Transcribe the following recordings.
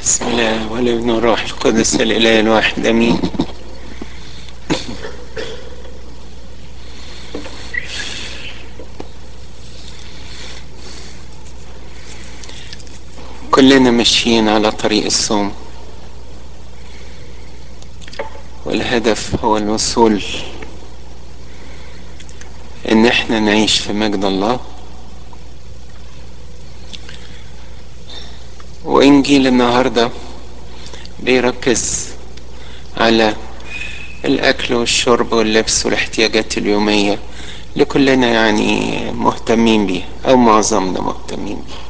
بسم الله والابن والروح القدس الاله الواحد امين كلنا ماشيين على طريق الصوم والهدف هو الوصول ان احنا نعيش في مجد الله وانجيل النهارده بيركز على الاكل والشرب واللبس والاحتياجات اليوميه اللي كلنا يعني مهتمين بيها او معظمنا مهتمين بيها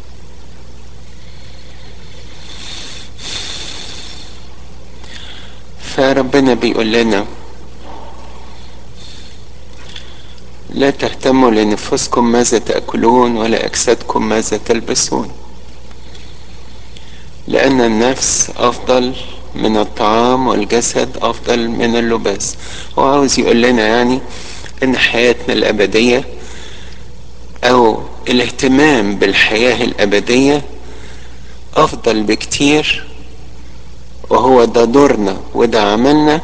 فربنا بيقول لنا لا تهتموا لنفسكم ماذا تأكلون ولا أجسادكم ماذا تلبسون لأن النفس أفضل من الطعام والجسد أفضل من اللباس هو عاوز يقول لنا يعني إن حياتنا الأبدية أو الاهتمام بالحياة الأبدية أفضل بكتير وهو ده دورنا وده عملنا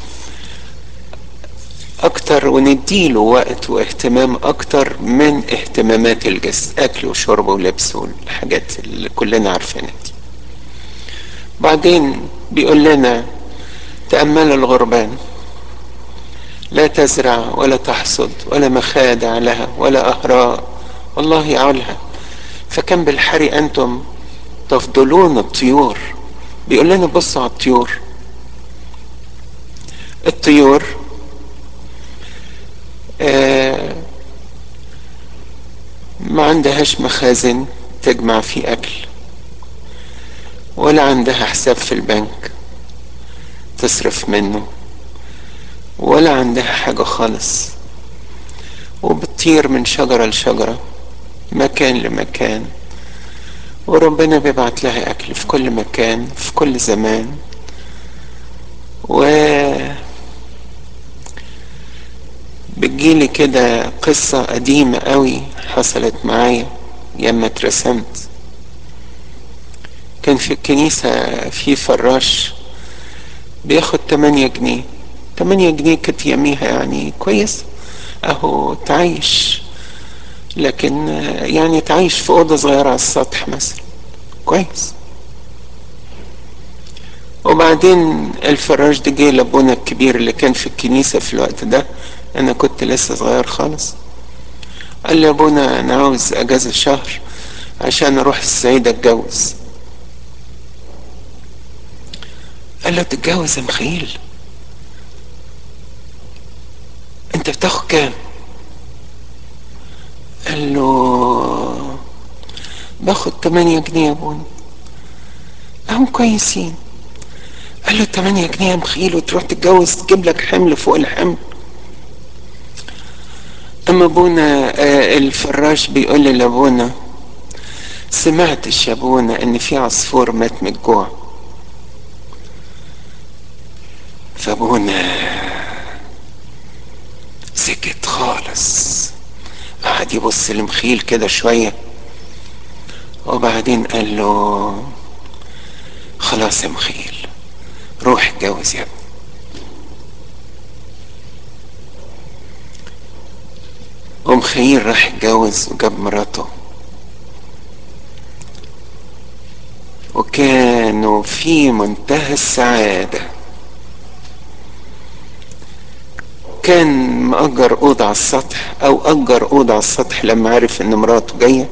اكتر ونديله وقت واهتمام اكتر من اهتمامات الجسد اكل وشرب ولبس والحاجات اللي كلنا عارفينها دي بعدين بيقول لنا تأمل الغربان لا تزرع ولا تحصد ولا مخادع لها ولا أهراء والله يعولها فكم بالحري أنتم تفضلون الطيور بيقول لنا بصوا على الطيور الطيور آه ما عندهاش مخازن تجمع فيه أكل ولا عندها حساب في البنك تصرف منه ولا عندها حاجة خالص وبتطير من شجرة لشجرة مكان لمكان وربنا بيبعت لها أكل في كل مكان في كل زمان و بتجيلي كده قصة قديمة قوي حصلت معايا ياما اترسمت كان في الكنيسة في فراش بياخد تمانية جنيه تمانية جنيه كانت ياميها يعني كويس اهو تعيش لكن يعني تعيش في أوضة صغيرة على السطح مثلا كويس وبعدين الفراش ده جه لابونا الكبير اللي كان في الكنيسة في الوقت ده أنا كنت لسه صغير خالص قال لي يا ابونا أنا عاوز أجازة شهر عشان أروح الصعيد أتجوز قال له تتجوز يا مخيل أنت بتاخد كام؟ قال له باخد 8 جنيه يا ابونا هم كويسين قال له 8 جنيه يا مخيل وتروح تتجوز تجيب لك حمل فوق الحمل اما ابونا آه الفراش بيقول لي لابونا سمعتش يا ابونا ان في عصفور مات من الجوع فابونا سكت خالص قعد يبص لمخيل كده شويه وبعدين قال له خلاص يا مخيل روح اتجوز يا ابني ومخيل راح اتجوز وجاب مراته وكانوا في منتهى السعادة كان مأجر أوضة على السطح أو أجر أوضة على السطح لما عرف إن مراته جاية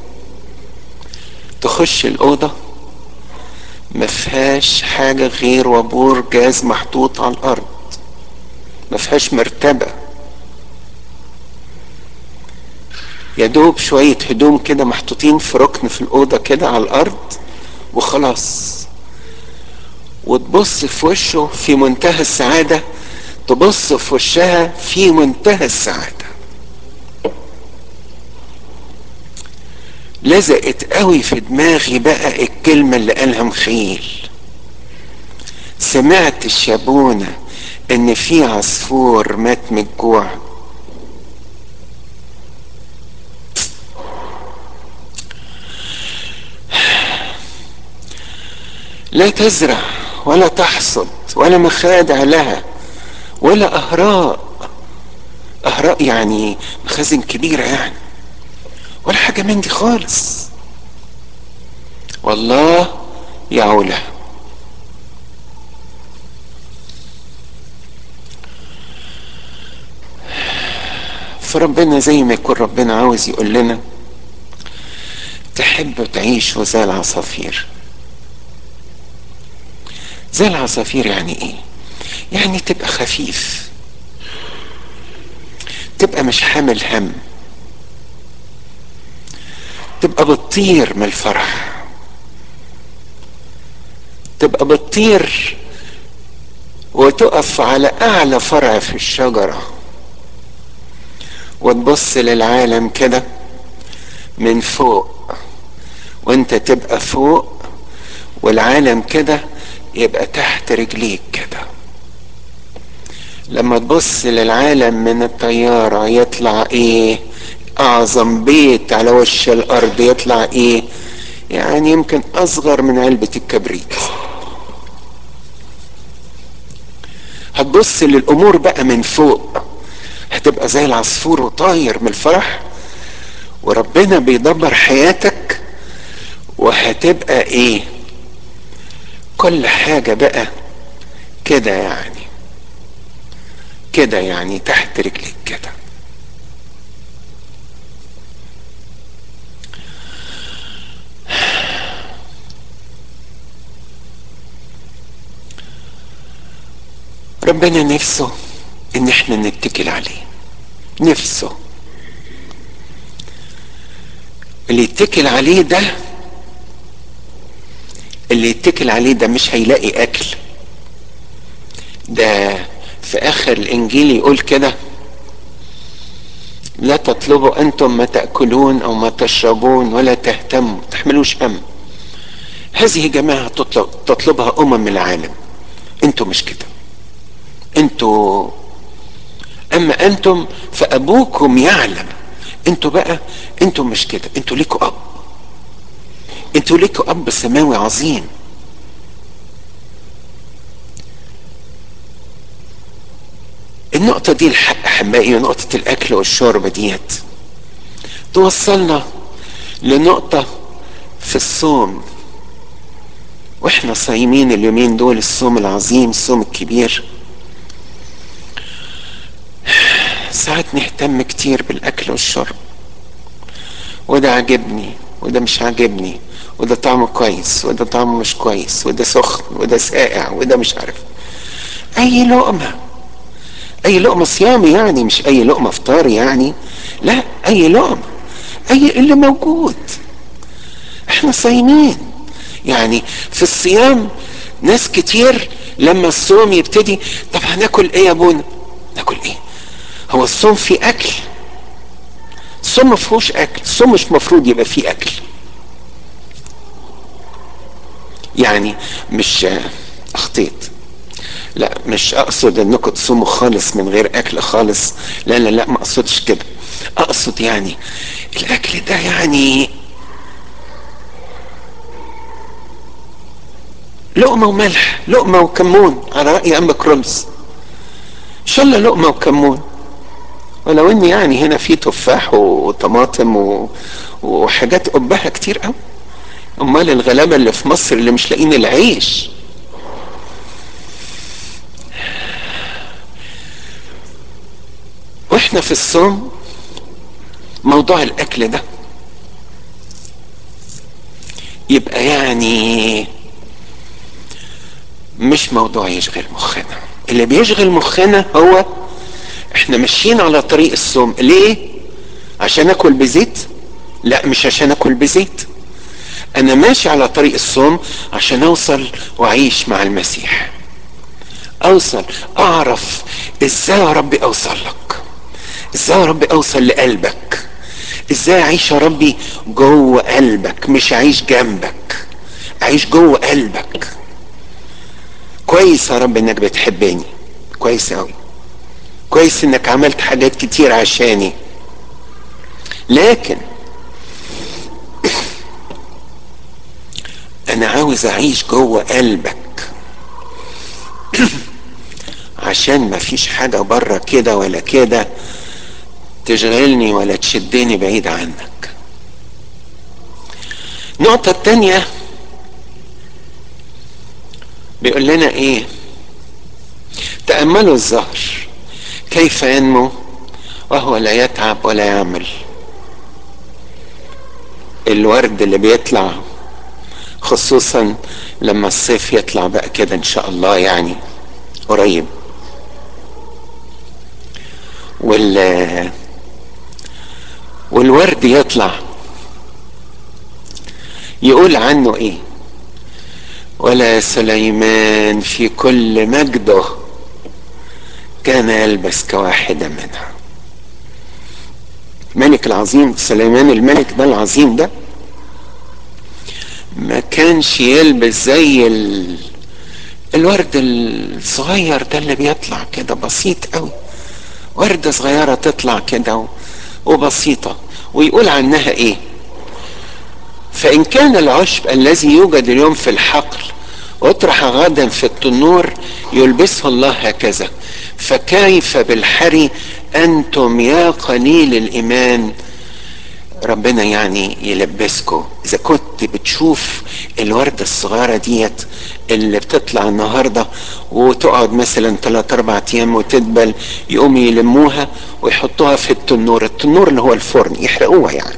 تخش الأوضة ما فيهاش حاجة غير وابور جاز محطوط على الأرض ما فيهاش مرتبة يا دوب شوية هدوم كده محطوطين في ركن في الأوضة كده على الأرض وخلاص وتبص في وشه في منتهى السعادة تبص في وشها في منتهى السعادة لزقت قوي في دماغي بقى الكلمة اللي قالها مخيل سمعت الشابونة ان في عصفور مات من الجوع لا تزرع ولا تحصد ولا مخادع لها ولا أهراء أهراء يعني مخازن كبيرة يعني ولا حاجة من دي خالص والله يعولها فربنا زي ما يكون ربنا عاوز يقول لنا تحبوا تعيشوا زي العصافير زي العصافير يعني ايه يعني تبقى خفيف تبقى مش حامل هم تبقى بتطير من الفرح تبقى بتطير وتقف على اعلى فرع في الشجره وتبص للعالم كده من فوق وانت تبقى فوق والعالم كده يبقى تحت رجليك كده لما تبص للعالم من الطيارة يطلع ايه اعظم بيت على وش الارض يطلع ايه يعني يمكن اصغر من علبة الكبريت هتبص للامور بقى من فوق هتبقى زي العصفور وطاير من الفرح وربنا بيدبر حياتك وهتبقى ايه كل حاجة بقى كده يعني كده يعني تحت رجلك كده ربنا نفسه ان احنا نتكل عليه نفسه اللي يتكل عليه ده اللي يتكل عليه ده مش هيلاقي اكل ده في اخر الانجيل يقول كده لا تطلبوا انتم ما تاكلون او ما تشربون ولا تهتموا تحملوش هم هذه جماعه تطلب تطلبها امم العالم انتوا مش كده انتوا اما انتم فابوكم يعلم انتوا بقى انتوا مش كده انتوا ليكوا اب انتوا ليكوا اب سماوي عظيم النقطة دي الحق أحبائي نقطة الأكل والشرب ديت توصلنا لنقطة في الصوم واحنا صايمين اليومين دول الصوم العظيم الصوم الكبير ساعات نهتم كتير بالاكل والشرب وده عاجبني وده مش عاجبني وده طعمه كويس وده طعمه مش كويس وده سخن وده ساقع وده مش عارف اي لقمة اي لقمة صيامي يعني مش اي لقمة فطار يعني لا اي لقمة اي اللي موجود احنا صايمين يعني في الصيام ناس كتير لما الصوم يبتدي طب هناكل ايه يا ابونا ناكل ايه هو الصوم فيه اكل الصوم ما فيهوش اكل الصوم مش مفروض يبقى فيه اكل يعني مش اخطيت لا مش اقصد انكم تصوموا خالص من غير اكل خالص لا لا لا ما اقصدش كده اقصد يعني الاكل ده يعني لقمة وملح لقمة وكمون على رأي أم كرمز إن شاء الله لقمة وكمون ولو إن يعني هنا في تفاح وطماطم و... وحاجات قبها كتير قوي أمال الغلابة اللي في مصر اللي مش لاقيين العيش واحنا في الصوم موضوع الاكل ده يبقى يعني مش موضوع يشغل مخنا اللي بيشغل مخنا هو احنا ماشيين على طريق الصوم ليه عشان اكل بزيت لا مش عشان اكل بزيت انا ماشي على طريق الصوم عشان اوصل واعيش مع المسيح اوصل اعرف ازاي يا ربي اوصل لك ازاي يا ربي اوصل لقلبك ازاي اعيش يا ربي جوه قلبك مش اعيش جنبك اعيش جوه قلبك كويس يا رب انك بتحبني كويس قوي كويس انك عملت حاجات كتير عشاني لكن انا عاوز اعيش جوه قلبك عشان ما فيش حاجة بره كده ولا كده تشغلني ولا تشدني بعيد عنك النقطة التانية بيقول لنا ايه تأملوا الزهر كيف ينمو وهو لا يتعب ولا يعمل الورد اللي بيطلع خصوصا لما الصيف يطلع بقى كده ان شاء الله يعني قريب وال والورد يطلع يقول عنه ايه ولا سليمان في كل مجده كان يلبس كواحدة منها الملك العظيم سليمان الملك ده العظيم ده ما كانش يلبس زي ال... الورد الصغير ده اللي بيطلع كده بسيط قوي وردة صغيرة تطلع كده و... وبسيطة ويقول عنها ايه فإن كان العشب الذي يوجد اليوم في الحقل اطرح غدا في التنور يلبسه الله هكذا فكيف بالحري أنتم يا قليل الإيمان ربنا يعني يلبسكم إذا كنت بتشوف الوردة الصغيرة ديت اللي بتطلع النهاردة وتقعد مثلا 3 4 أيام وتدبل يقوموا يلموها ويحطوها في التنور التنور اللي هو الفرن يحرقوها يعني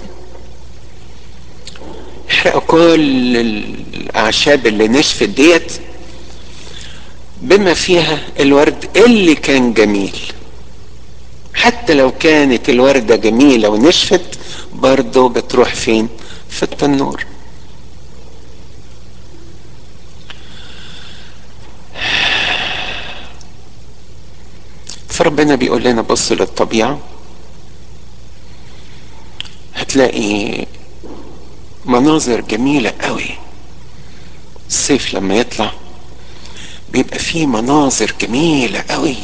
يحرقوا كل الأعشاب اللي نشفت ديت بما فيها الورد اللي كان جميل حتى لو كانت الوردة جميلة ونشفت برضه بتروح فين في التنور فربنا بيقول لنا بصوا للطبيعة هتلاقي مناظر جميلة قوي الصيف لما يطلع بيبقى فيه مناظر جميلة قوي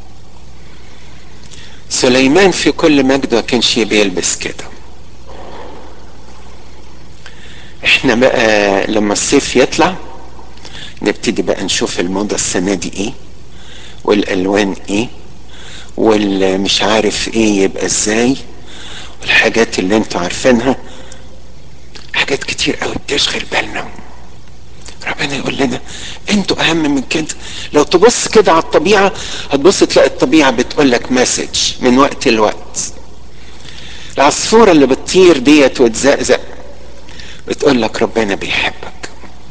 سليمان في كل مجده كانش بيلبس كده احنا بقى لما الصيف يطلع نبتدي بقى نشوف الموضة السنة دي ايه والالوان ايه والمش عارف ايه يبقى ازاي والحاجات اللي انتوا عارفينها حاجات كتير قوي بتشغل بالنا ربنا يقول لنا انتوا اهم من كده لو تبص كده على الطبيعه هتبص تلاقي الطبيعه بتقول لك مسج من وقت لوقت العصفوره اللي بتطير ديت وتزقزق بتقول لك ربنا بيحبك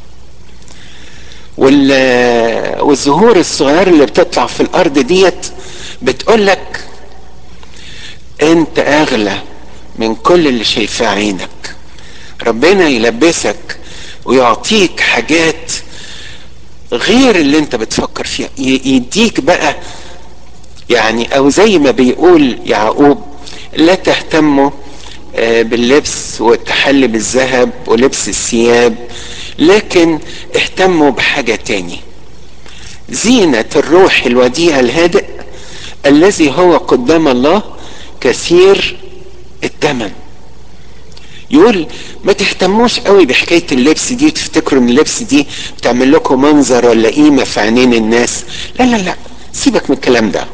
وال والزهور الصغيره اللي بتطلع في الارض ديت بتقول لك انت اغلى من كل اللي شايفاه عينك ربنا يلبسك ويعطيك حاجات غير اللي انت بتفكر فيها يديك بقى يعني او زي ما بيقول يعقوب لا تهتموا باللبس والتحلي بالذهب ولبس الثياب لكن اهتموا بحاجة تاني زينة الروح الوديع الهادئ الذي هو قدام الله كثير الثمن يقول ما تهتموش قوي بحكايه اللبس دي وتفتكروا ان اللبس دي بتعمل لكم منظر ولا قيمه في عينين الناس لا لا لا سيبك من الكلام ده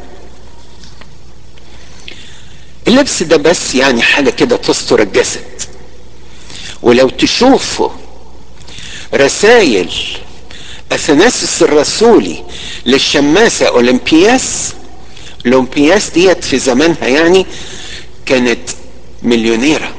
اللبس ده بس يعني حاجه كده تستر الجسد ولو تشوفوا رسائل اثناسس الرسولي للشماسه اولمبياس اولمبياس ديت في زمانها يعني كانت مليونيره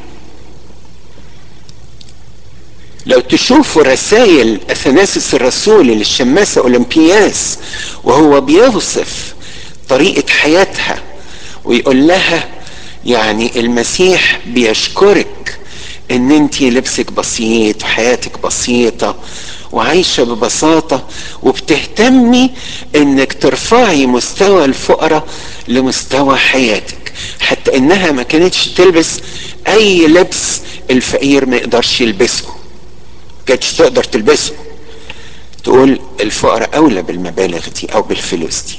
لو تشوفوا رسائل اثناسس الرسول للشماسة اولمبياس وهو بيوصف طريقة حياتها ويقول لها يعني المسيح بيشكرك ان انت لبسك بسيط وحياتك بسيطة وعايشة ببساطة وبتهتمي انك ترفعي مستوى الفقراء لمستوى حياتك حتى انها ما كانتش تلبس اي لبس الفقير ما يقدرش يلبسه كانتش تقدر تلبسه تقول الفقراء اولى بالمبالغ دي او بالفلوس دي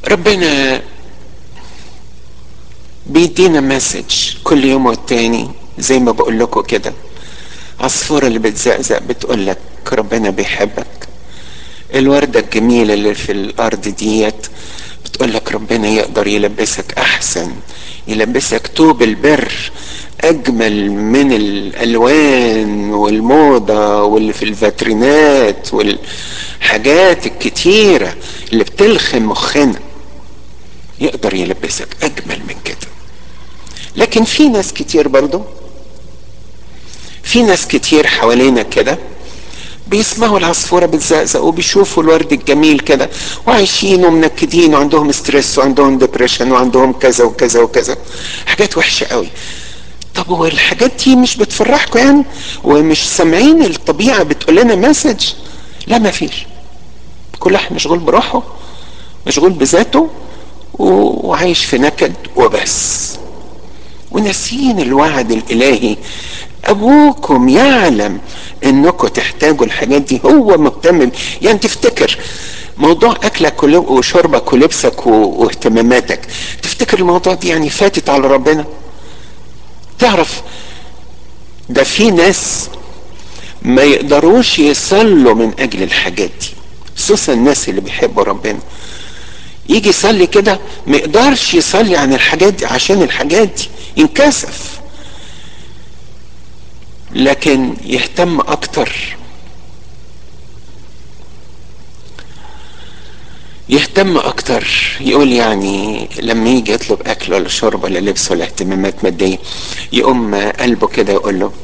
ربنا بيدينا مسج كل يوم والتاني زي ما بقول لكم كده عصفورة اللي بتزقزق بتقول لك ربنا بيحبك الوردة الجميلة اللي في الأرض ديت بتقول لك ربنا يقدر يلبسك أحسن يلبسك توب البر أجمل من الألوان والموضة واللي في الفاترينات والحاجات الكتيرة اللي بتلخم مخنا يقدر يلبسك أجمل من كده لكن في ناس كتير برضو في ناس كتير حوالينا كده بيسمعوا العصفوره بتزقزق وبيشوفوا الورد الجميل كده وعايشين ومنكدين وعندهم ستريس وعندهم ديبريشن وعندهم كذا وكذا وكذا حاجات وحشه قوي طب هو الحاجات دي مش بتفرحكم يعني ومش سامعين الطبيعه بتقول لنا مسج لا ما فيش كل واحد مشغول بروحه مشغول بذاته وعايش في نكد وبس وناسين الوعد الالهي ابوكم يعلم انكم تحتاجوا الحاجات دي هو مهتم يعني تفتكر موضوع اكلك وشربك ولبسك واهتماماتك تفتكر الموضوع دي يعني فاتت على ربنا تعرف ده في ناس ما يقدروش يصلوا من اجل الحاجات دي خصوصا الناس اللي بيحبوا ربنا يجي يصلي كده ما يقدرش يصلي عن الحاجات دي عشان الحاجات دي ينكسف لكن يهتم اكتر يهتم اكتر يقول يعني لما يجي يطلب اكل ولا شرب ولا لبس ولا اهتمامات ماديه يقوم قلبه كده يقول له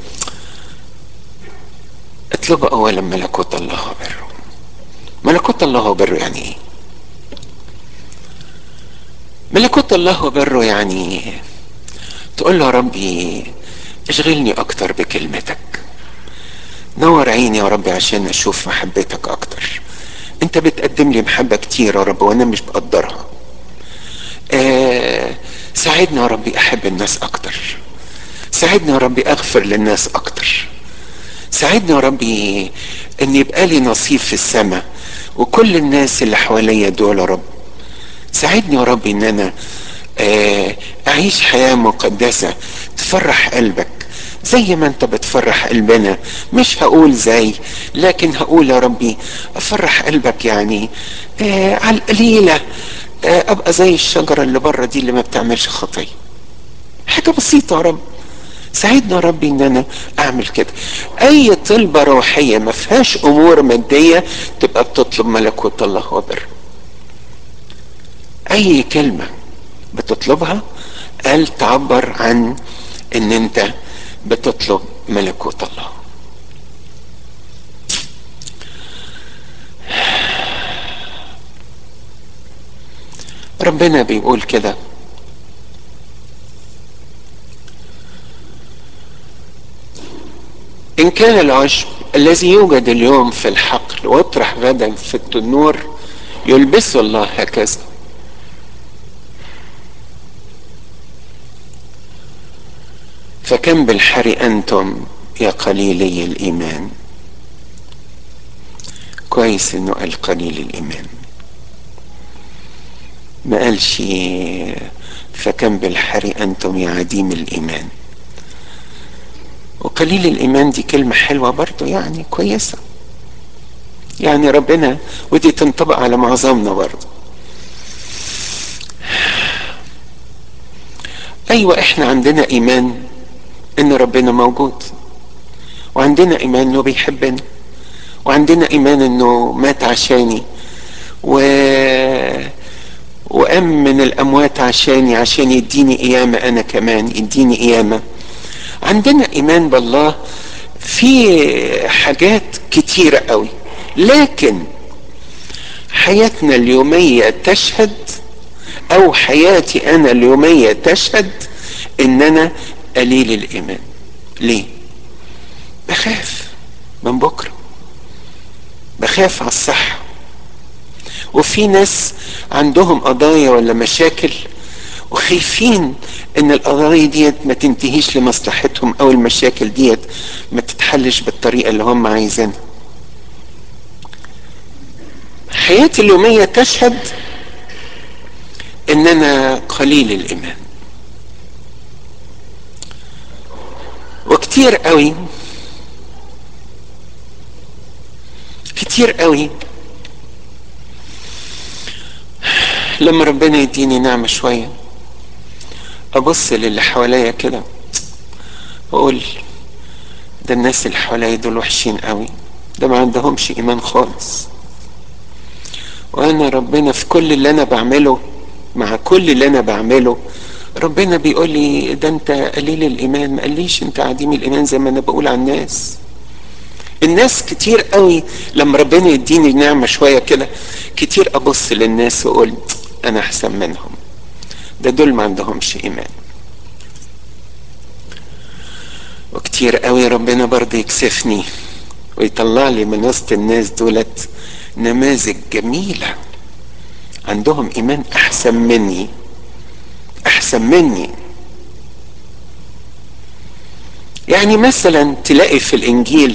اطلب اولا ملكوت الله وبره ملكوت الله وبره يعني ايه ملكوت الله وبره يعني تقول له يا ربي اشغلني اكتر بكلمتك نور عيني يا ربي عشان اشوف محبتك اكتر انت بتقدم لي محبه كتير يا رب وانا مش بقدرها آه ساعدني يا ربي احب الناس اكتر ساعدني يا ربي اغفر للناس اكتر ساعدني يا ربي ان يبقى لي نصيب في السماء وكل الناس اللي حواليا دول يا رب ساعدني يا رب ان انا آه اعيش حياه مقدسه تفرح قلبك زي ما انت بتفرح قلبنا مش هقول زي لكن هقول يا ربي افرح قلبك يعني آه على القليله آه ابقى زي الشجره اللي بره دي اللي ما بتعملش خطيه حاجه بسيطه يا رب ساعدنا يا ربي ان انا اعمل كده اي طلبة روحية ما فيهاش امور مادية تبقى بتطلب ملكوت الله وبره اي كلمة بتطلبها قال تعبر عن ان انت بتطلب ملكوت الله ربنا بيقول كده إن كان العشب الذي يوجد اليوم في الحقل واطرح غدا في التنور يلبسه الله هكذا فكم بالحر أنتم يا قليلي الإيمان كويس إنه قال قليل الإيمان ما قالش فكم بالحر أنتم يا عديم الإيمان وقليل الايمان دي كلمه حلوه برضو يعني كويسه يعني ربنا ودي تنطبق على معظمنا برضو ايوه احنا عندنا ايمان ان ربنا موجود وعندنا ايمان انه بيحبنا وعندنا ايمان انه مات عشاني و وقام من الاموات عشاني عشان يديني قيامه انا كمان يديني قيامه عندنا ايمان بالله في حاجات كتيرة قوي لكن حياتنا اليومية تشهد او حياتي انا اليومية تشهد ان انا قليل الايمان ليه بخاف من بكرة بخاف على الصحة وفي ناس عندهم قضايا ولا مشاكل وخايفين ان القضايا ديت ما تنتهيش لمصلحتهم او المشاكل ديت ما تتحلش بالطريقة اللي هم عايزينها حياتي اليومية تشهد ان انا قليل الايمان وكتير قوي كتير قوي لما ربنا يديني نعمة شوية أبص للي حواليا كده وأقول ده الناس اللي حواليا دول وحشين قوي ده ما عندهمش إيمان خالص وأنا ربنا في كل اللي أنا بعمله مع كل اللي أنا بعمله ربنا بيقول لي ده أنت قليل الإيمان ما قاليش أنت عديم الإيمان زي ما أنا بقول على الناس الناس كتير قوي لما ربنا يديني نعمة شوية كده كتير أبص للناس وأقول أنا أحسن منهم ده دول ما عندهمش إيمان وكتير قوي ربنا برضه يكسفني ويطلع لي من وسط الناس دولت نماذج جميلة عندهم إيمان أحسن مني أحسن مني يعني مثلا تلاقي في الإنجيل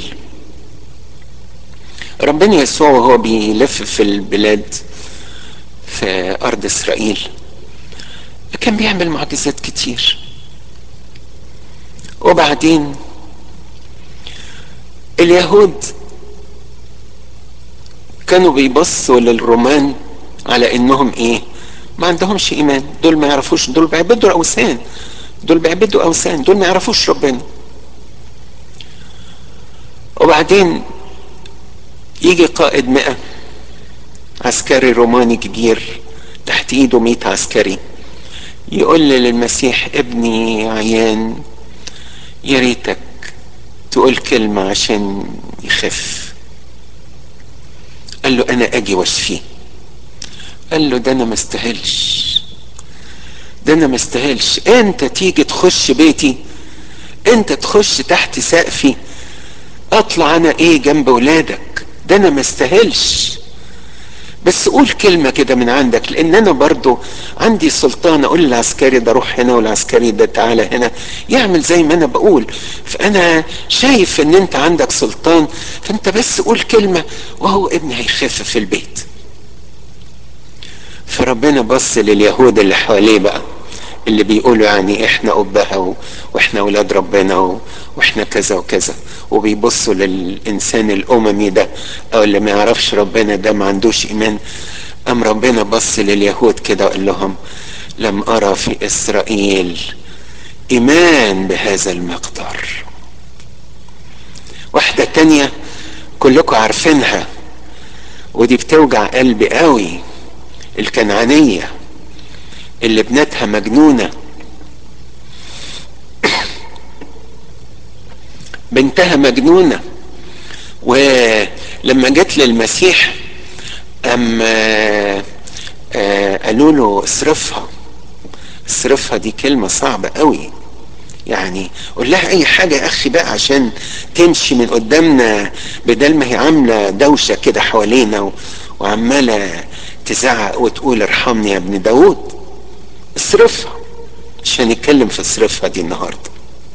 ربنا يسوع وهو بيلف في البلاد في أرض إسرائيل كان بيعمل معجزات كتير وبعدين اليهود كانوا بيبصوا للرومان على انهم ايه ما عندهمش ايمان دول ما يعرفوش دول بيعبدوا الاوثان دول بيعبدوا اوثان دول ما يعرفوش ربنا وبعدين يجي قائد مئة عسكري روماني كبير تحت ايده مئة عسكري يقول للمسيح ابني عيان يا ريتك تقول كلمة عشان يخف قال له انا اجي واشفيه قال له ده انا ما استاهلش ده انا ما استاهلش انت تيجي تخش بيتي انت تخش تحت سقفي اطلع انا ايه جنب ولادك ده انا ما استاهلش بس قول كلمة كده من عندك لان انا برضو عندي سلطان اقول للعسكري ده روح هنا والعسكري ده تعالى هنا يعمل زي ما انا بقول فانا شايف ان انت عندك سلطان فانت بس قول كلمة وهو ابني هيخف في البيت فربنا بص لليهود اللي حواليه بقى اللي بيقولوا يعني احنا ابها واحنا اولاد ربنا و... واحنا كذا وكذا وبيبصوا للانسان الاممي ده او اللي ما يعرفش ربنا ده ما عندوش ايمان ام ربنا بص لليهود كده وقال لهم لم ارى في اسرائيل ايمان بهذا المقدار واحدة تانية كلكم عارفينها ودي بتوجع قلبي قوي الكنعانية اللي ابنتها مجنونة بنتها مجنونة ولما جت للمسيح أم قالوا له اصرفها اصرفها دي كلمة صعبة قوي يعني قول لها اي حاجة يا اخي بقى عشان تمشي من قدامنا بدل ما هي عاملة دوشة كده حوالينا وعمالة تزعق وتقول ارحمني يا ابن داود اصرفها مش هنتكلم في اصرفها دي النهارده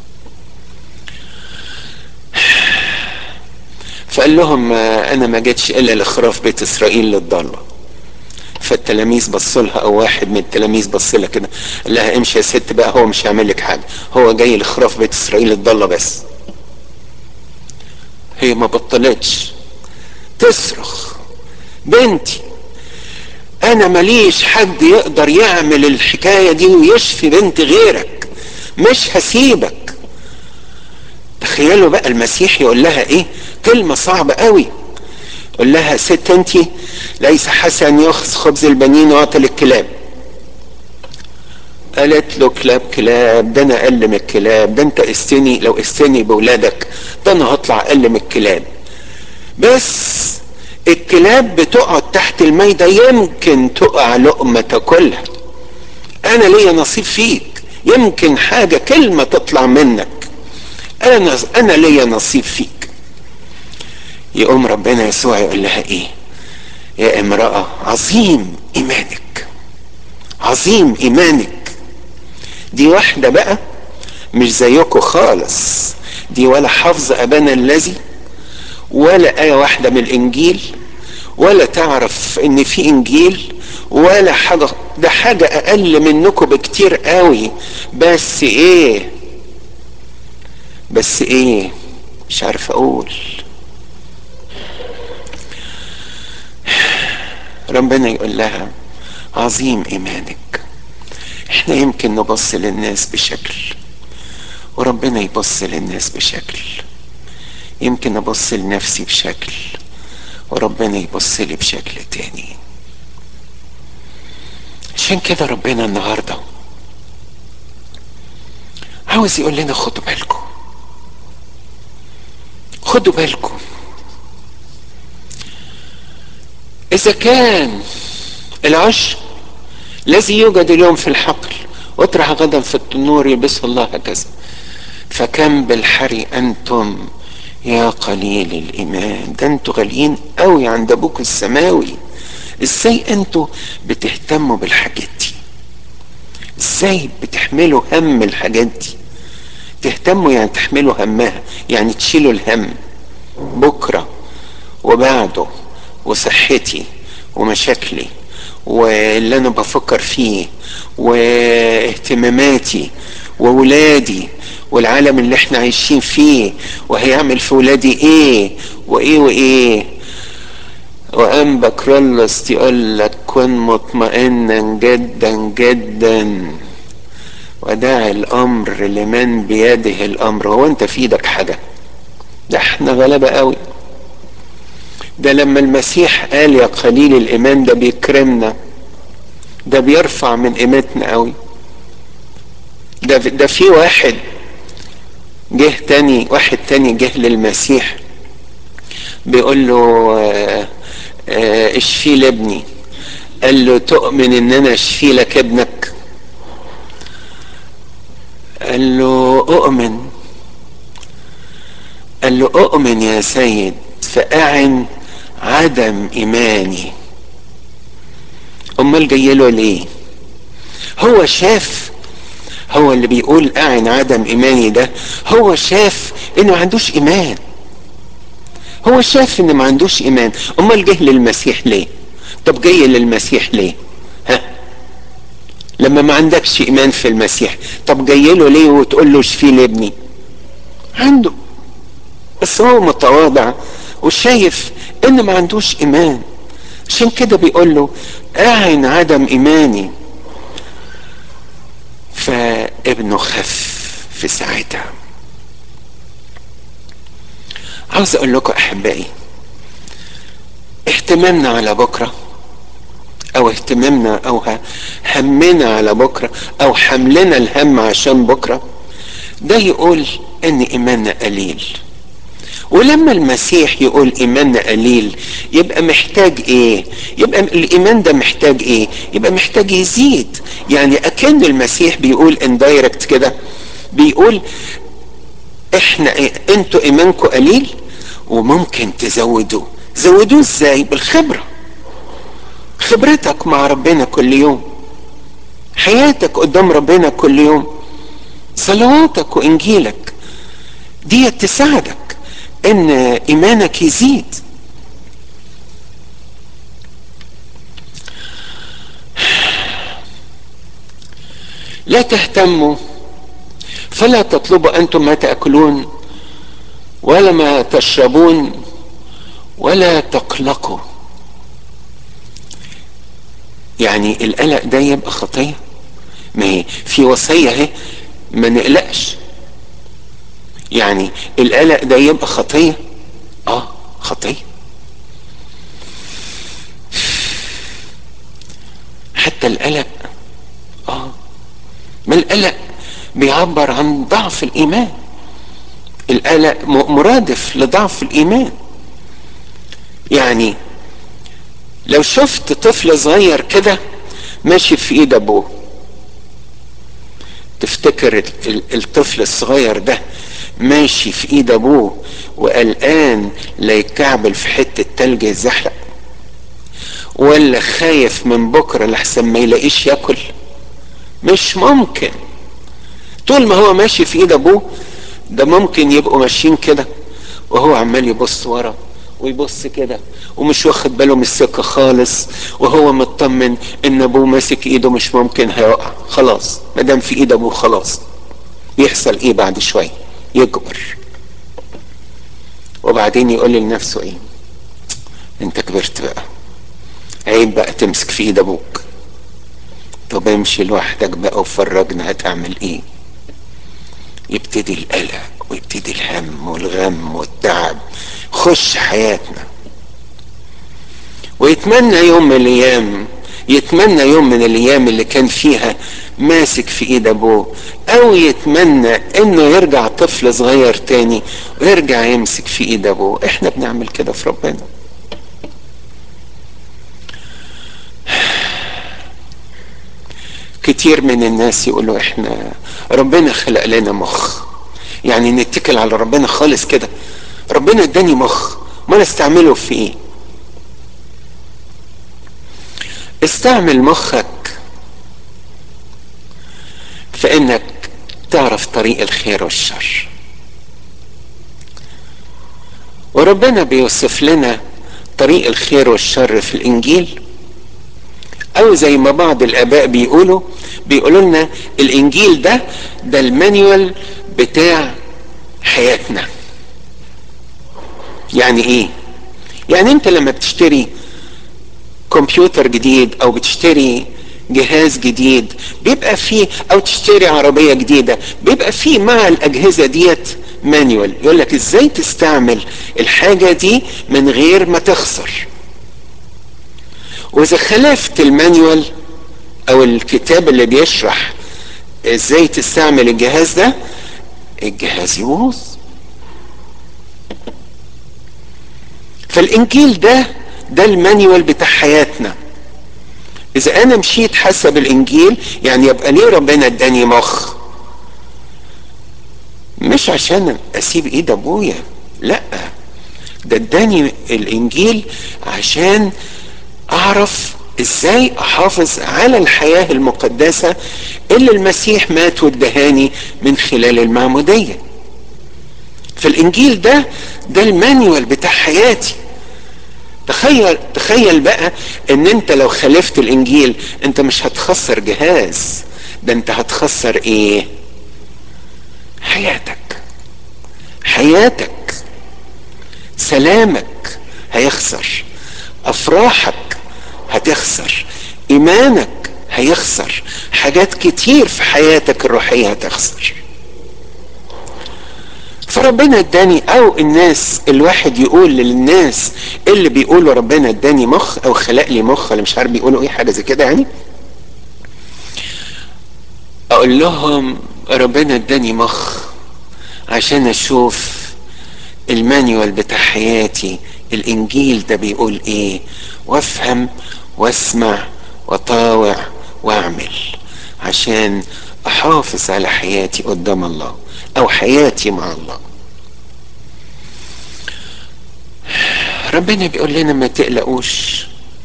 فقال لهم انا ما جيتش الا لخراف بيت اسرائيل للضاله فالتلاميذ بصوا لها او واحد من التلاميذ بص لها كده قال لها امشي يا ست بقى هو مش هيعمل لك حاجه هو جاي لخراف بيت اسرائيل الضاله بس هي ما بطلتش تصرخ بنتي انا ماليش حد يقدر يعمل الحكاية دي ويشفي بنت غيرك مش هسيبك تخيلوا بقى المسيح يقول لها ايه كلمة صعبة قوي يقول لها ست انت ليس حسن يخذ خبز البنين ويعطي للكلاب قالت له كلاب كلاب ده انا اقل من الكلاب ده انت استني لو استني بولادك ده انا هطلع اقل من الكلاب بس الكلاب بتقعد تحت الميدة يمكن تقع لقمة تاكلها انا ليا نصيب فيك يمكن حاجة كلمة تطلع منك انا انا ليا نصيب فيك يقوم ربنا يسوع يقول لها ايه يا امرأة عظيم ايمانك عظيم ايمانك دي واحدة بقى مش زيكم خالص دي ولا حفظ ابانا الذي ولا آية واحدة من الإنجيل ولا تعرف إن في إنجيل ولا حاجة ده حاجة أقل منكم بكتير قوي بس إيه بس ايه مش عارف اقول ربنا يقول لها عظيم ايمانك احنا يمكن نبص للناس بشكل وربنا يبص للناس بشكل يمكن ابص لنفسي بشكل وربنا يبص لي بشكل تاني عشان كده ربنا النهارده عاوز يقول لنا خدوا بالكم خدوا بالكم اذا كان العشر الذي يوجد اليوم في الحقل واطرح غدا في التنور يلبسه الله هكذا فكم بالحري انتم يا قليل الايمان ده انتوا غاليين قوي عند ابوك السماوي ازاي انتوا بتهتموا بالحاجات دي ازاي بتحملوا هم الحاجات دي تهتموا يعني تحملوا همها يعني تشيلوا الهم بكرة وبعده وصحتي ومشاكلي واللي انا بفكر فيه واهتماماتي وولادي والعالم اللي احنا عايشين فيه وهيعمل في ولادي ايه وايه وايه وام بكرلس يقول لك كن مطمئنا جدا جدا ودع الامر لمن بيده الامر هو انت في ايدك حاجه ده احنا غلبة قوي ده لما المسيح قال يا قليل الايمان ده بيكرمنا ده بيرفع من قيمتنا قوي ده ده في واحد جه تاني واحد تاني جه للمسيح بيقول له آه آه اشفي لابني قال له تؤمن ان انا اشفي لك ابنك قال له اؤمن قال له اؤمن يا سيد فاعن عدم ايماني امال جاي له ليه هو شاف هو اللي بيقول اعن عدم ايماني ده هو شاف انه ما عندوش ايمان هو شاف ان ما عندوش ايمان امال جه للمسيح ليه طب جاي للمسيح ليه ها لما ما عندكش ايمان في المسيح طب جاي له ليه وتقول له اشفي لابني عنده بس هو متواضع وشايف ان ما عندوش ايمان عشان كده بيقول له اعن عدم ايماني فابنه خف في ساعتها عاوز اقول لكم احبائي اهتمامنا على بكره او اهتمامنا او همنا على بكره او حملنا الهم عشان بكره ده يقول ان ايماننا قليل ولما المسيح يقول ايماننا قليل يبقى محتاج ايه يبقى الايمان ده محتاج ايه يبقى محتاج يزيد يعني اكن المسيح بيقول اندايركت كده بيقول احنا إيه؟ انتوا ايمانكم قليل وممكن تزودوه زودوه ازاي بالخبره خبرتك مع ربنا كل يوم حياتك قدام ربنا كل يوم صلواتك وانجيلك دي تساعدك ان ايمانك يزيد لا تهتموا فلا تطلبوا انتم ما تاكلون ولا ما تشربون ولا تقلقوا يعني القلق ده يبقى خطيه ما هي في وصيه اهي ما نقلقش يعني القلق ده يبقى خطيه اه خطيه حتى القلق اه ما القلق بيعبر عن ضعف الايمان القلق مرادف لضعف الايمان يعني لو شفت طفل صغير كده ماشي في ايد ابوه تفتكر الطفل الصغير ده ماشي في ايد ابوه وقلقان لا يتكعبل في حته تلج يتزحلق ولا خايف من بكره لحسن ما يلاقيش ياكل مش ممكن طول ما هو ماشي في ايد ابوه ده ممكن يبقوا ماشيين كده وهو عمال يبص ورا ويبص كده ومش واخد باله من السكه خالص وهو مطمن ان ابوه ماسك ايده مش ممكن هيقع خلاص ما دام في ايد ابوه خلاص يحصل ايه بعد شويه يكبر وبعدين يقول لنفسه ايه انت كبرت بقى عيب بقى تمسك في ايد ابوك طب امشي لوحدك بقى وفرجنا هتعمل ايه يبتدي القلق ويبتدي الهم والغم والتعب خش حياتنا ويتمنى يوم من الايام يتمنى يوم من الايام اللي كان فيها ماسك في ايد ابوه او يتمنى انه يرجع طفل صغير تاني ويرجع يمسك في ايد ابوه احنا بنعمل كده في ربنا كتير من الناس يقولوا احنا ربنا خلق لنا مخ يعني نتكل على ربنا خالص كده ربنا اداني مخ ما استعمله في ايه استعمل مخك في انك تعرف طريق الخير والشر وربنا بيوصف لنا طريق الخير والشر في الانجيل او زي ما بعض الاباء بيقولوا بيقولوا لنا الانجيل ده ده المانيوال بتاع حياتنا يعني ايه يعني انت لما بتشتري كمبيوتر جديد او بتشتري جهاز جديد بيبقى فيه او تشتري عربية جديدة بيبقى فيه مع الاجهزة ديت مانيوال يقول لك ازاي تستعمل الحاجة دي من غير ما تخسر واذا خالفت المانيوال او الكتاب اللي بيشرح ازاي تستعمل الجهاز ده الجهاز يبوظ فالانجيل ده ده المانيوال بتاع حياتنا اذا انا مشيت حسب الانجيل يعني يبقى ليه ربنا اداني مخ مش عشان اسيب ايد ابويا لا ده اداني الانجيل عشان اعرف ازاي احافظ على الحياة المقدسة اللي المسيح مات وادهاني من خلال المعمودية فالانجيل ده ده المانيوال بتاع حياتي تخيل تخيل بقى ان انت لو خالفت الانجيل انت مش هتخسر جهاز ده انت هتخسر ايه حياتك حياتك سلامك هيخسر افراحك هتخسر ايمانك هيخسر حاجات كتير في حياتك الروحية هتخسر فربنا اداني او الناس الواحد يقول للناس اللي بيقولوا ربنا اداني مخ او خلق لي مخ ولا مش عارف بيقولوا ايه حاجه زي كده يعني اقول لهم ربنا اداني مخ عشان اشوف المانيوال بتاع حياتي الانجيل ده بيقول ايه وافهم واسمع وطاوع واعمل عشان احافظ على حياتي قدام الله او حياتي مع الله ربنا بيقول لنا ما تقلقوش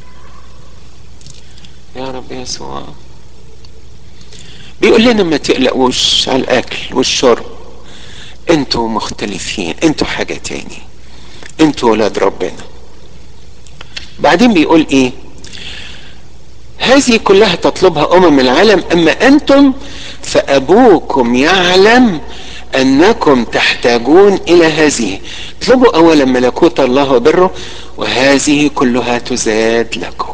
يا رب يسوع بيقول لنا ما تقلقوش على الاكل والشرب انتوا مختلفين انتوا حاجة تاني انتوا ولاد ربنا بعدين بيقول ايه هذه كلها تطلبها امم العالم اما انتم فابوكم يعلم انكم تحتاجون الى هذه اطلبوا اولا ملكوت الله وبره وهذه كلها تزاد لكم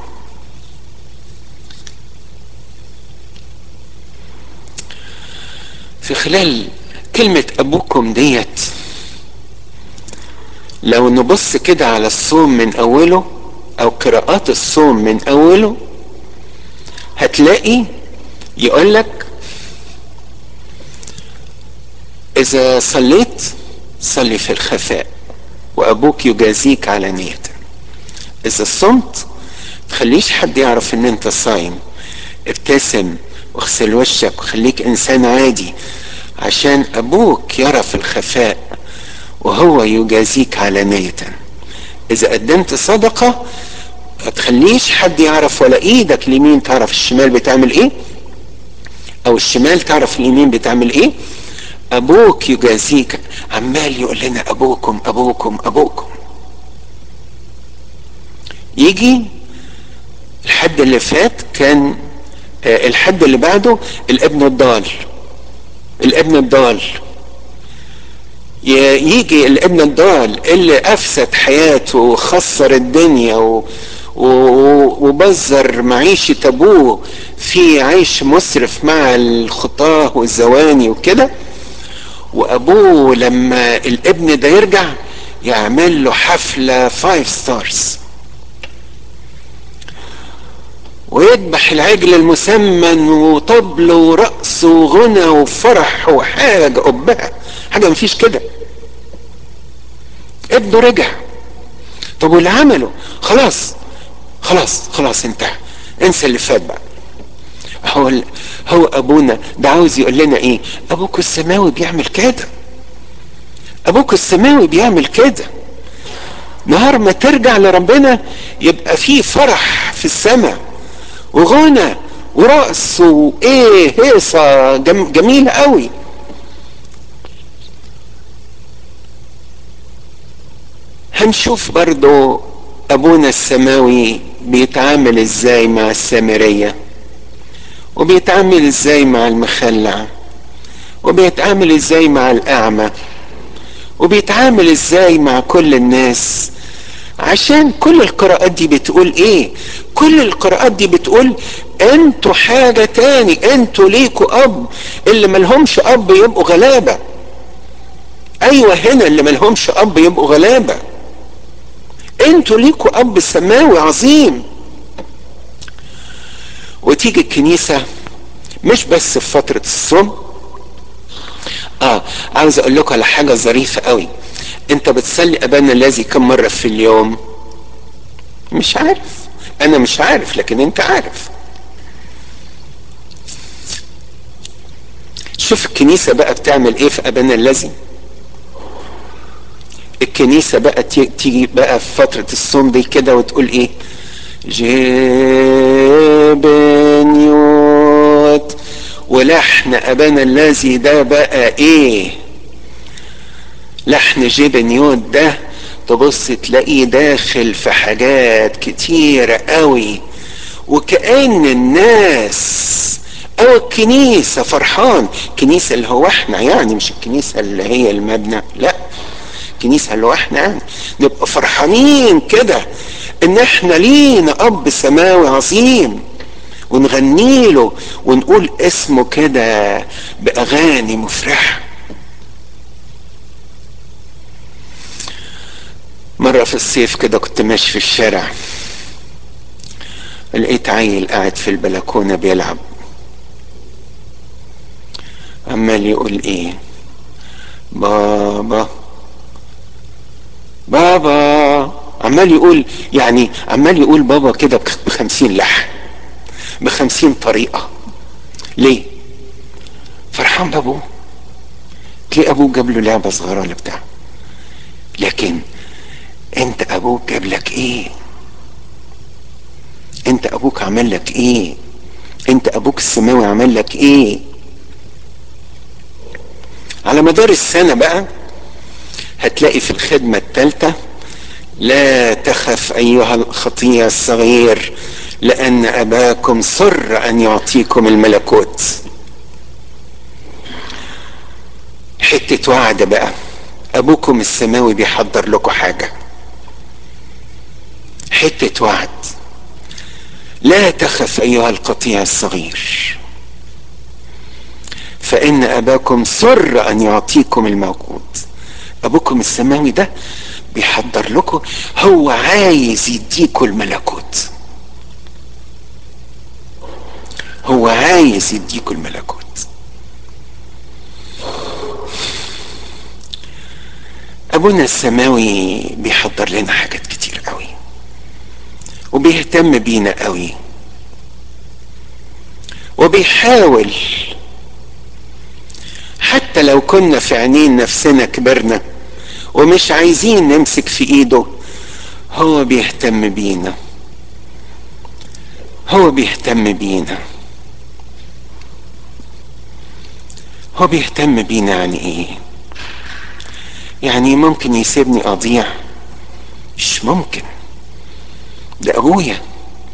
في خلال كلمة ابوكم ديت لو نبص كده على الصوم من اوله او قراءات الصوم من اوله هتلاقي يقولك اذا صليت صلي في الخفاء وابوك يجازيك علانية اذا صمت تخليش حد يعرف ان انت صايم ابتسم واغسل وشك وخليك انسان عادي عشان ابوك يرى في الخفاء وهو يجازيك علانية اذا قدمت صدقة ما تخليش حد يعرف ولا ايدك اليمين تعرف الشمال بتعمل ايه او الشمال تعرف اليمين بتعمل ايه ابوك يجازيك عمال يقول لنا ابوكم ابوكم ابوكم يجي الحد اللي فات كان آه الحد اللي بعده الابن الضال الابن الضال يجي الابن الضال اللي افسد حياته وخسر الدنيا و... و... وبذر معيشة ابوه في عيش مسرف مع الخطاه والزواني وكده وابوه لما الابن ده يرجع يعمل له حفلة فايف ستارز ويذبح العجل المسمن وطبل ورقص وغنى وفرح وحاجة قبها حاجة مفيش كده ابنه رجع طب واللي عمله خلاص خلاص خلاص انتهى انسى اللي فات بقى هو هو ابونا ده عاوز يقول لنا ايه ابوك السماوي بيعمل كده ابوك السماوي بيعمل كده نهار ما ترجع لربنا يبقى في فرح في السماء وغنى ورقص وايه هيصة جم جميلة قوي هنشوف برضو ابونا السماوي بيتعامل ازاي مع السامرية وبيتعامل ازاي مع المخلع وبيتعامل ازاي مع الاعمى وبيتعامل ازاي مع كل الناس عشان كل القراءات دي بتقول ايه كل القراءات دي بتقول انتوا حاجة تاني انتوا ليكوا اب اللي ملهمش اب يبقوا غلابة ايوه هنا اللي ملهمش اب يبقوا غلابة انتوا ليكوا اب سماوي عظيم وتيجي الكنيسة مش بس في فترة الصوم اه عاوز اقول لكم على حاجة ظريفة قوي انت بتصلي ابانا الذي كم مرة في اليوم مش عارف انا مش عارف لكن انت عارف شوف الكنيسة بقى بتعمل ايه في ابانا الذي الكنيسة بقى تيجي بقى في فترة الصوم دي كده وتقول ايه جبنيوت ولحن ابانا الذي ده بقى ايه لحن جبنيوت ده تبص تلاقيه داخل في حاجات كتيرة قوي وكأن الناس او الكنيسة فرحان الكنيسة اللي هو احنا يعني مش الكنيسة اللي هي المبنى لا الكنيسة اللي هو احنا يعني نبقى فرحانين كده ان احنا لينا اب سماوي عظيم ونغني له ونقول اسمه كده باغاني مفرحه مرة في الصيف كده كنت ماشي في الشارع لقيت عيل قاعد في البلكونة بيلعب عمال يقول ايه بابا بابا عمال يقول يعني عمال يقول بابا كده بخمسين لحن بخمسين طريقة ليه فرحان بابوه تلاقي ابوه جاب له لعبة صغيرة لبتاع لكن انت ابوك جاب لك ايه انت ابوك عمل لك ايه انت ابوك السماوي عمل لك ايه على مدار السنة بقى هتلاقي في الخدمة الثالثة لا تخف ايها الخطية الصغير لان اباكم سر ان يعطيكم الملكوت حتة وعد بقى ابوكم السماوي بيحضر لكم حاجه حتة وعد لا تخف أيها القطيع الصغير فإن أباكم سر أن يعطيكم الموجود أبوكم السماوي ده بيحضر لكم هو عايز يديكم الملكوت هو عايز يديكم الملكوت أبونا السماوي بيحضر لنا حاجات كتير قوي وبيهتم بينا قوي وبيحاول حتى لو كنا في عينين نفسنا كبرنا ومش عايزين نمسك في ايده هو بيهتم بينا هو بيهتم بينا هو بيهتم بينا يعني ايه يعني ممكن يسيبني اضيع مش ممكن ده ابويا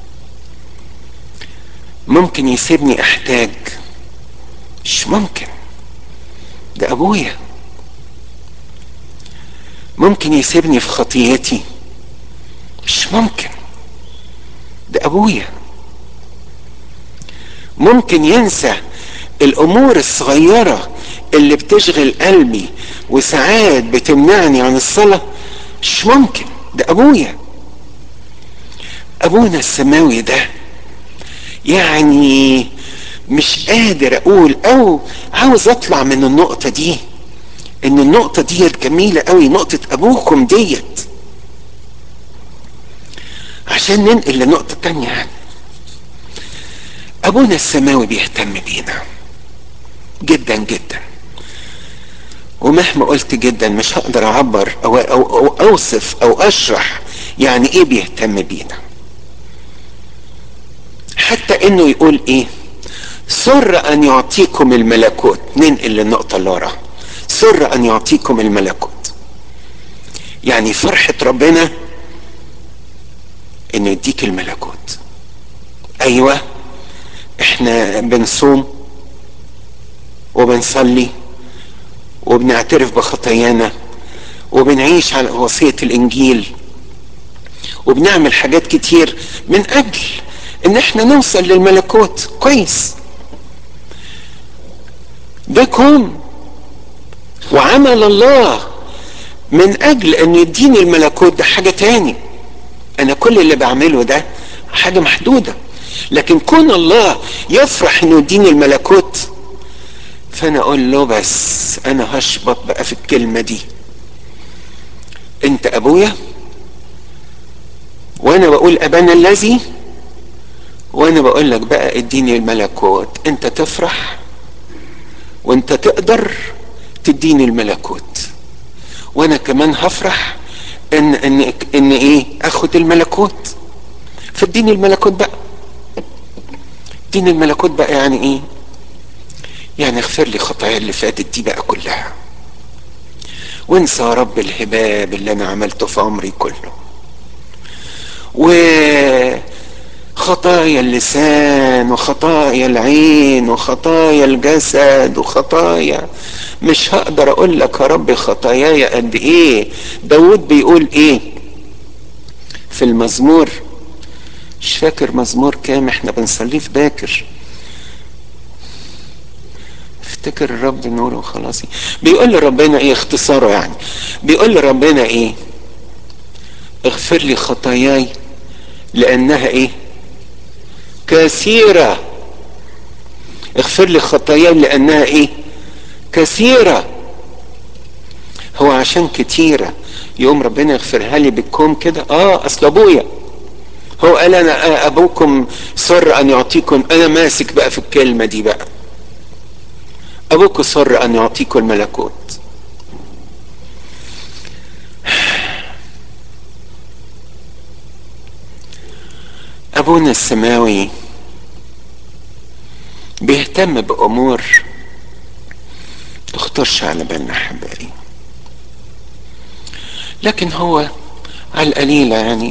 ممكن يسيبني احتاج مش ممكن ده ابويا ممكن يسيبني في خطيتي مش ممكن ده ابويا ممكن ينسى الامور الصغيره اللي بتشغل قلبي وساعات بتمنعني عن الصلاه مش ممكن ده ابويا ابونا السماوي ده يعني مش قادر اقول او عاوز اطلع من النقطه دي ان النقطه دي جميله قوي نقطه ابوكم ديت عشان ننقل لنقطه تانية يعني ابونا السماوي بيهتم بينا جدا جدا ومهما قلت جدا مش هقدر اعبر أو, أو, او اوصف او اشرح يعني ايه بيهتم بينا حتى انه يقول ايه سر ان يعطيكم الملكوت ننقل للنقطة اللي وراها سر ان يعطيكم الملكوت يعني فرحة ربنا انه يديك الملكوت ايوه احنا بنصوم وبنصلي وبنعترف بخطايانا وبنعيش على وصية الانجيل وبنعمل حاجات كتير من اجل ان احنا نوصل للملكوت كويس ده كون وعمل الله من اجل ان يديني الملكوت ده حاجة تاني انا كل اللي بعمله ده حاجة محدودة لكن كون الله يفرح انه يديني الملكوت فانا اقول له بس انا هشبط بقى في الكلمة دي انت ابويا وانا بقول ابانا الذي وانا بقول لك بقى اديني الملكوت انت تفرح وانت تقدر تديني الملكوت وانا كمان هفرح ان ان ان ايه اخد الملكوت فاديني الملكوت بقى اديني الملكوت بقى يعني ايه يعني اغفر لي خطايا اللي فاتت دي بقى كلها وانسى يا رب الهباب اللي انا عملته في عمري كله وخطايا اللسان وخطايا العين وخطايا الجسد وخطايا مش هقدر اقول لك يا رب خطاياي قد ايه داود بيقول ايه في المزمور مش فاكر مزمور كام احنا بنصليه في باكر افتكر الرب نور وخلاصي بيقول لربنا ايه اختصاره يعني بيقول لربنا ايه اغفر لي خطاياي لانها ايه كثيرة اغفر لي خطاياي لانها ايه كثيرة هو عشان كتيرة يقوم ربنا يغفرها لي بالكوم كده اه اصل ابويا هو قال انا ابوكم سر ان يعطيكم انا ماسك بقى في الكلمة دي بقى ابوك سر ان يعطيكم الملكوت ابونا السماوي بيهتم بامور تخطرش على بالنا احبائي لكن هو على القليلة يعني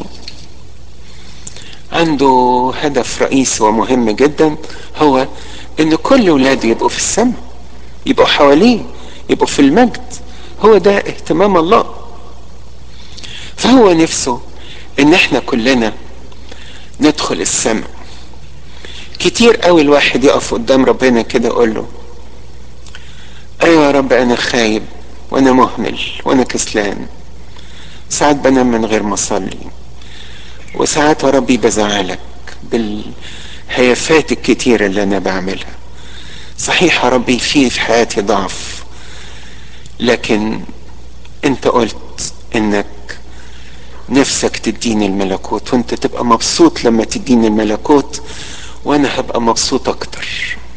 عنده هدف رئيسي ومهم جدا هو ان كل ولاده يبقوا في السماء يبقوا حواليه يبقوا في المجد هو ده اهتمام الله فهو نفسه ان احنا كلنا ندخل السماء كتير قوي الواحد يقف قدام ربنا كده يقول له ايوه يا رب انا خايب وانا مهمل وانا كسلان ساعات بنام من غير ما اصلي وساعات يا ربي بزعلك بالهيافات الكتيرة اللي انا بعملها صحيح يا ربي في في حياتي ضعف لكن انت قلت انك نفسك تديني الملكوت وانت تبقى مبسوط لما تديني الملكوت وانا هبقى مبسوط اكتر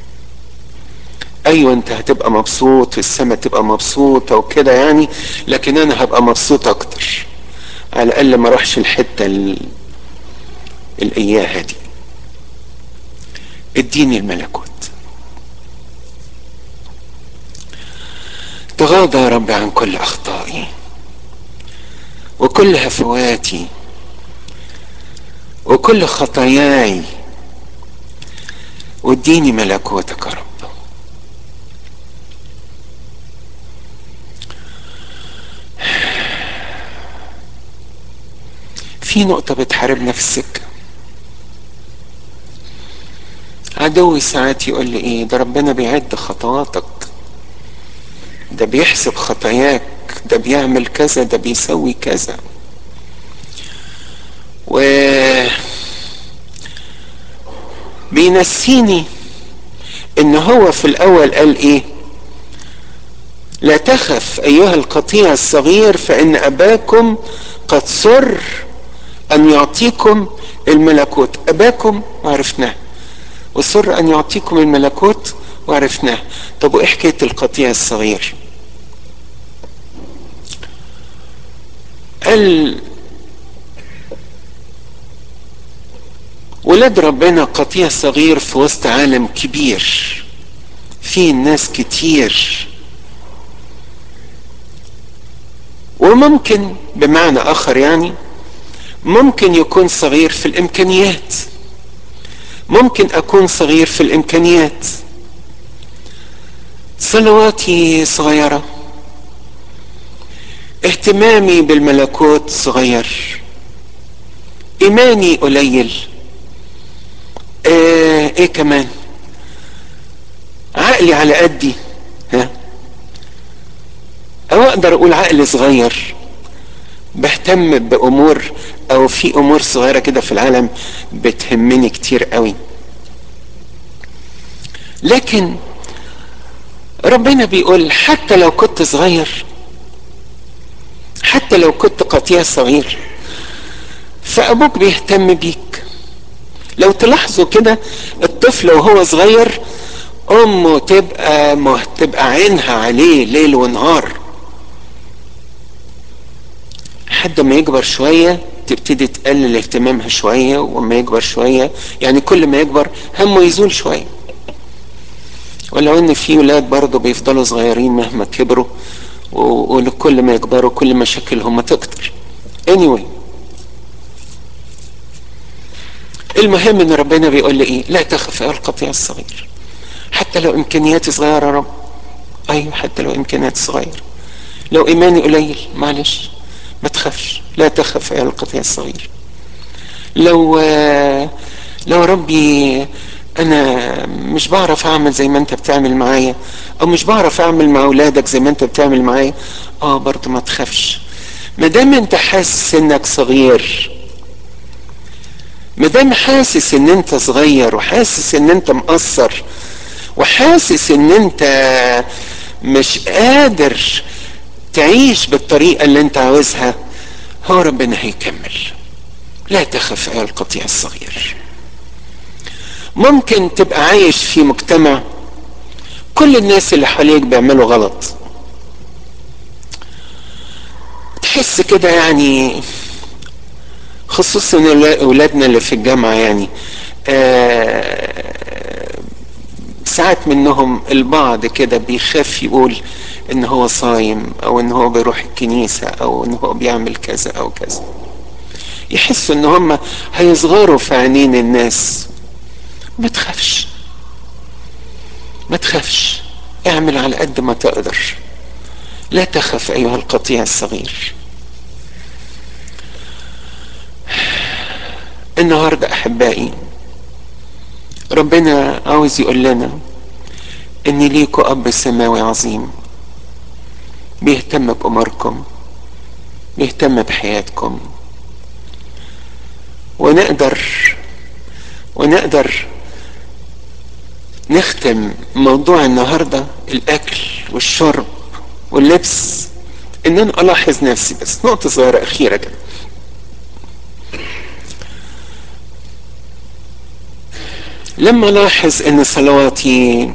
ايوه انت هتبقى مبسوط في السماء تبقى مبسوطه وكده يعني لكن انا هبقى مبسوط اكتر على الاقل ما اروحش الحته ال... الاياها دي اديني الملكوت تغاضى يا رب عن كل اخطائي وكل هفواتي وكل خطاياي واديني ملكوتك يا رب في نقطة بتحاربنا في السكة عدوي ساعات يقول لي ايه ده ربنا بيعد خطواتك ده بيحسب خطاياك ده بيعمل كذا ده بيسوي كذا و بينسيني ان هو في الاول قال ايه لا تخف ايها القطيع الصغير فان اباكم قد سر ان يعطيكم الملكوت اباكم وعرفناه وسر ان يعطيكم الملكوت وعرفناه طب وايه حكايه القطيع الصغير قال ولاد ربنا قطيع صغير في وسط عالم كبير فيه ناس كتير وممكن بمعنى اخر يعني ممكن يكون صغير في الامكانيات ممكن اكون صغير في الامكانيات صلواتي صغيره اهتمامي بالملكوت صغير ايماني قليل آه ايه كمان عقلي على قدي ها او اقدر اقول عقلي صغير بهتم بامور او في امور صغيرة كده في العالم بتهمني كتير قوي لكن ربنا بيقول حتى لو كنت صغير حتى لو كنت قطيع صغير فابوك بيهتم بيك لو تلاحظوا كده الطفل وهو صغير امه تبقى مه... تبقى عينها عليه ليل ونهار لحد ما يكبر شويه تبتدي تقلل اهتمامها شويه وما يكبر شويه يعني كل ما يكبر همه يزول شويه ولو ان في ولاد برضه بيفضلوا صغيرين مهما كبروا وكل ما يكبروا كل مشاكلهم تكتر anyway المهم ان ربنا بيقول لي ايه لا تخف يا القطيع الصغير حتى لو امكانياتي صغيره يا رب ايوه حتى لو امكانياتي صغيره لو ايماني قليل معلش ما تخافش لا تخف يا القطيع الصغير لو لو ربي انا مش بعرف اعمل زي ما انت بتعمل معايا او مش بعرف اعمل مع اولادك زي ما انت بتعمل معايا اه برضه ما تخافش ما دام انت حاسس انك صغير ما دام حاسس ان انت صغير وحاسس ان انت مقصر وحاسس ان انت مش قادر تعيش بالطريقه اللي انت عاوزها هو ربنا هيكمل لا تخف يا القطيع الصغير ممكن تبقى عايش في مجتمع كل الناس اللي حواليك بيعملوا غلط تحس كده يعني خصوصا اولادنا اللي في الجامعه يعني آه ساعات منهم البعض كده بيخاف يقول ان هو صايم او ان هو بيروح الكنيسه او ان هو بيعمل كذا او كذا يحسوا ان هم هيصغروا في عينين الناس ما تخافش ما تخافش اعمل على قد ما تقدر لا تخف ايها القطيع الصغير النهارده احبائي ربنا عاوز يقول لنا ان ليكوا اب سماوي عظيم بيهتم باموركم بيهتم بحياتكم ونقدر ونقدر نختم موضوع النهارده الاكل والشرب واللبس ان انا الاحظ نفسي بس نقطه صغيره اخيره كده لما الاحظ ان صلواتي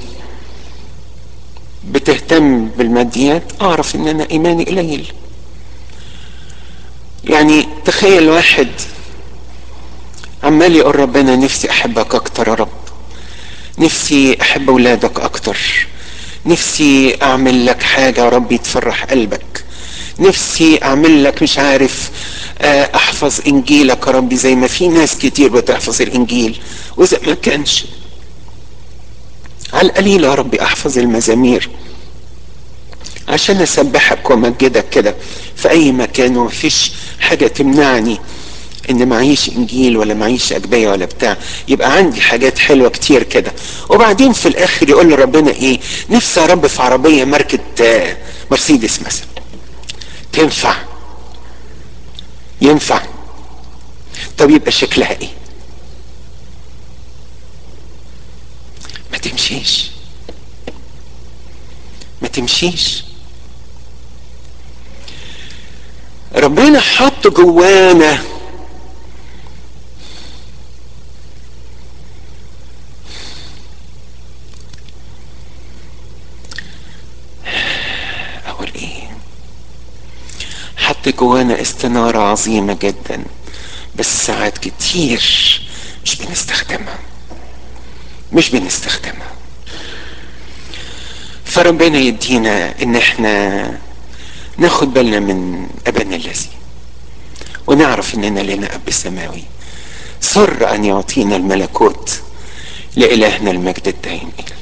بتهتم بالماديات اعرف ان انا ايماني قليل يعني تخيل واحد عمال يقول ربنا نفسي احبك اكتر يا رب نفسي احب اولادك اكتر نفسي اعمل لك حاجه يا رب تفرح قلبك نفسي اعمل لك مش عارف احفظ انجيلك يا رب زي ما في ناس كتير بتحفظ الانجيل واذا ما كانش على القليل يا رب احفظ المزامير عشان اسبحك وامجدك كده في اي مكان ومفيش حاجه تمنعني ان معيش انجيل ولا معيش اجبيه ولا بتاع يبقى عندي حاجات حلوه كتير كده وبعدين في الاخر يقول لربنا ايه نفسي يا رب في عربيه ماركه آه، مرسيدس مثلا تنفع ينفع طب يبقى شكلها ايه ما تمشيش ما تمشيش ربنا حط جوانا اقول ايه حط جوانا استنارة عظيمة جدا بس ساعات كتير مش بنستخدمها مش بنستخدمها فربنا يدينا ان احنا ناخد بالنا من ابانا الذي ونعرف اننا لنا اب سماوي سر ان يعطينا الملكوت لالهنا المجد الدائم الى